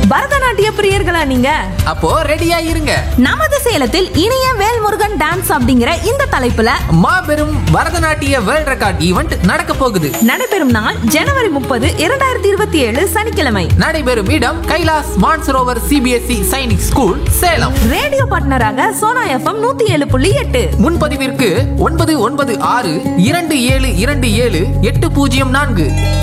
பரதநாட்டிய பிரியர்களா நீங்க அப்போ ரெடியா இருங்க நமது சேலத்தில் இனிய வேல்முருகன் டான்ஸ் அப்படிங்கிற இந்த தலைப்புல மாபெரும் பரதநாட்டிய வேர்ல்ட் ரெக்கார்ட் ஈவெண்ட் நடக்க போகுது நடைபெறும் நாள் ஜனவரி முப்பது இரண்டாயிரத்தி இருபத்தி ஏழு சனிக்கிழமை நடைபெறும் இடம் Kailash Mansarovar CBSE Sainik school Salem radio பார்ட்னராக சோனா எஃப்எம் நூத்தி ஏழு புள்ளி எட்டு முன்பதிவிற்கு ஒன்பது ஒன்பது ஆறு இரண்டு ஏழு இரண்டு ஏழு எட்டு பூஜ்ஜியம் நான்கு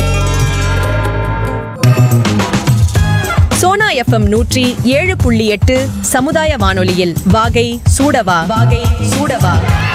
சோனா எஃப்எம் நூற்றி ஏழு புள்ளி எட்டு சமுதாய வானொலியில் வாகை சூடவா வாகை சூடவா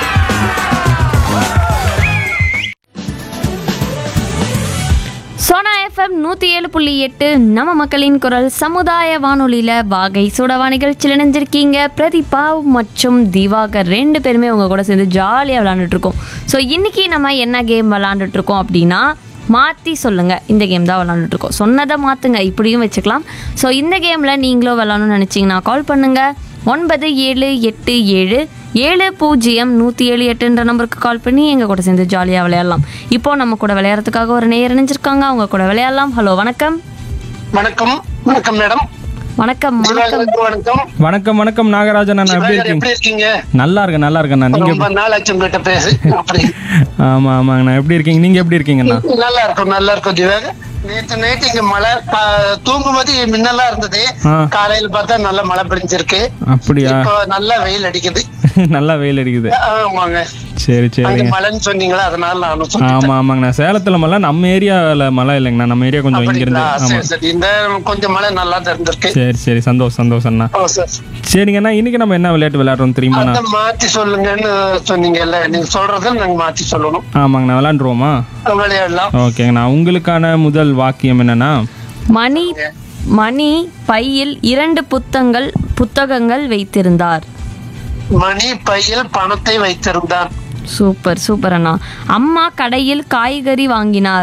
சோனா எஃப்எம் நூற்றி ஏழு புள்ளி எட்டு நம்ம மக்களின் குரல் சமுதாய வானொலியில் வாகை சூடவா நிகழ்ச்சியில் இணைஞ்சிருக்கீங்க பிரதீபா மற்றும் திவாகர் ரெண்டு பேருமே உங்க கூட சேர்ந்து ஜாலியாக விளாண்டுட்டு இருக்கோம் ஸோ இன்னைக்கு நம்ம என்ன கேம் விளாண்டுட்டு இருக்கோம் அப்படின்னா மாற்றி சொல்லுங்க இந்த கேம் தான் விளாண்டுட்டு இருக்கோம் சொன்னதை மாற்றுங்க இப்படியும் வச்சுக்கலாம் ஸோ இந்த கேமில் நீங்களும் விளாடணும்னு நினச்சிங்கன்னா கால் பண்ணுங்க ஒன்பது ஏழு எட்டு ஏழு ஏழு பூஜ்ஜியம் நூற்றி ஏழு எட்டுன்ற நம்பருக்கு கால் பண்ணி எங்கள் கூட சேர்ந்து ஜாலியாக விளையாடலாம் இப்போ நம்ம கூட விளையாடுறதுக்காக ஒரு நேயர் இணைஞ்சிருக்காங்க அவங்க கூட விளையாடலாம் ஹலோ வணக்கம் வணக்கம் வணக்கம் மேடம் வணக்கம் வணக்கம் திவாகருக்கு வணக்கம் வணக்கம் வணக்கம் நாகராஜன் அண்ணா எப்படி திவாகர் இருக்கீங்க எப்படி இருக்கீங்க நல்லா இருக்கேன் நல்லா இருக்கேண்ணா நீங்க ரொம்ப நாள் ஆச்சு உங்ககிட்ட பேசு அப்படி ஆமா ஆமாங்கண்ணா எப்படி இருக்கீங்க நீங்க எப்படி இருக்கீங்கண்ணா நல்லா இருக்கும் நல்லா இருக்கும் திவாகர் நேத்து நைட் இங்க மழை பா- தூங்கும்போது மின்னலா இருந்தது ஆ. காலையில பார்த்தா நல்ல மழை பிடிஞ்சிருக்கு அப்படியா இப்போ நல்லா வெயில் அடிக்குது நல்லா வெயில் அடிக்குது ஆமாங்க சரி அங்க சரிங்க மழைன்னு சொன்னீங்களா அதனால நானும் சொன்னேன் ஆமா ஆமாங்கண்ணா சேலத்துல மழை நம்ம ஏரியால மழை இல்லைங்கண்ணா நம்ம ஏரியா கொஞ்சம் இங்க இருந்து அப்படிங்களா ஆமா சரி சரி இந்த கொஞ்சம் மழை நல்லா தான் இருந்திருக்கு சரி சரி சந்தோஷம் சந்தோஷம்ண்ணா ஓ சார் சரிங்கண்ணா இன்னைக்கு நம்ம என்ன விளையாட்டு விளையாடுறோம் தெரியுமாண்ணா அத மாத்தி சொல்லுங்கன்னு சொன்னீங்கல்ல நீங்க சொல்றத நாங்க மாத்தி சொல்லணும் ஆமாங்கண்ணா விளையாண்டுருவோமா விளையாடலாம் ஓகேங்கண்ணா உங்களுக்கான முதல் வாக்கியம் என்னன்னா மணி மணி பையில் இரண்டு புத்தங்கள் புத்தகங்கள் வைத்திருந்தார் மணி பையில் பணத்தை வைத்திருந்தார் சூப்பர் சூப்பர் அண்ணா அம்மா கடையில் காய்கறி வாங்கினார்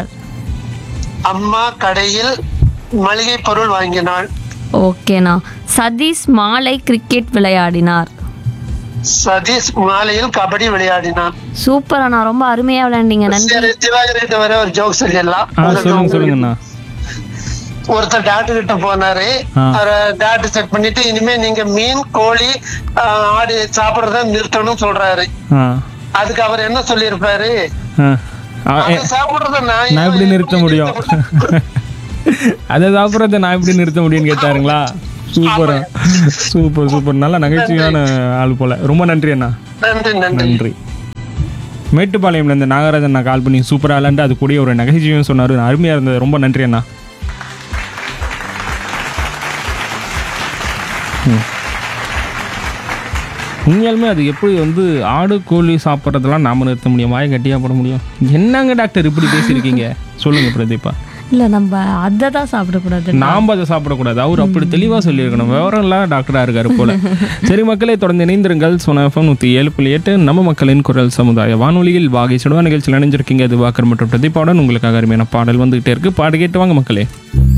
அம்மா கடையில் மளிகை பொருள் வாங்கினாள் ஓகேண்ணா சதீஷ் மாலை கிரிக்கெட் விளையாடினார் சதீஷ் மாலையில் கபடி விளையாடினான் சூப்பர் அண்ணா ரொம்ப அருமையா விளையாண்டீங்க நன்றி சரி திவாகர் வர ஒரு ஜோக் சொல்லிடலாம் ஆ சொல்லுங்க சொல்லுங்கண்ணா ஒருத்தர் டாக்டர் கிட்ட போனாரு ஆ. டாக்டர் செக் பண்ணிட்டு இனிமே நீங்க மீன் கோழி ஆ, ஆடு சாப்பிடறத நிறுத்தணும் சொல்றாரு ஆ அதுக்கு அவர் என்ன சொல்லியிருப்பாரு ஆ ஆ, ஏ, அதை சாப்பிடுறத நான் நான் எப்படி நிறுத்த முடியும் அதை சாப்பிட்றத நான் எப்படி நிறுத்த முடியும்னு கேட்டாருங்களா சூப்பர் சூப்பர் சூப்பர் நல்ல நகைச்சுவையான ஆள் போல ரொம்ப நன்றி அண்ணா நன்றி நன்றி நன்றி மேட்டுப்பாளையம்ல இருந்து நாகராஜன் நான் கால் பண்ணி சூப்பராக விளாண்டு அது கூடிய ஒரு நகைச்சுவையும் சொன்னார் அருமையாக இருந்தது ரொம்ப நன்றி அண்ணா ம். உண்மையாலுமே அது எப்படி வந்து ஆடு கோழி சாப்பிட்றதெல்லாம் நாம நிறுத்த முடியும் வாயை கட்டியாக போட முடியும் என்னங்க டாக்டர் இப்படி பேசியிருக்கீங்க சொல்லுங்க பிரதீபா இல்ல நம்ம அதை தான் சாப்பிடக்கூடாது நாம் அதை சாப்பிடக்கூடாது அவர் அப்படி தெளிவாக சொல்லியிருக்கணும் விவரம் இல்லாத டாக்டராக இருக்காரு போல சரி மக்களே தொடர்ந்து இணைந்திருங்கள் சொனஃபம் நூற்றி ஏழு புள்ளி எட்டு நம்ம மக்களின் குரல் சமுதாய வானொலியில் வாகை சுடுவா நிகழ்ச்சியில் இணைஞ்சிருக்கீங்க அது வாக்கர் மற்றும் பிரதீபாவுடன் உங்களுக்காக அருமையான பாடல் வந்துகிட்டே இருக்கு பாடு கேட்டு வாங்க மக்களே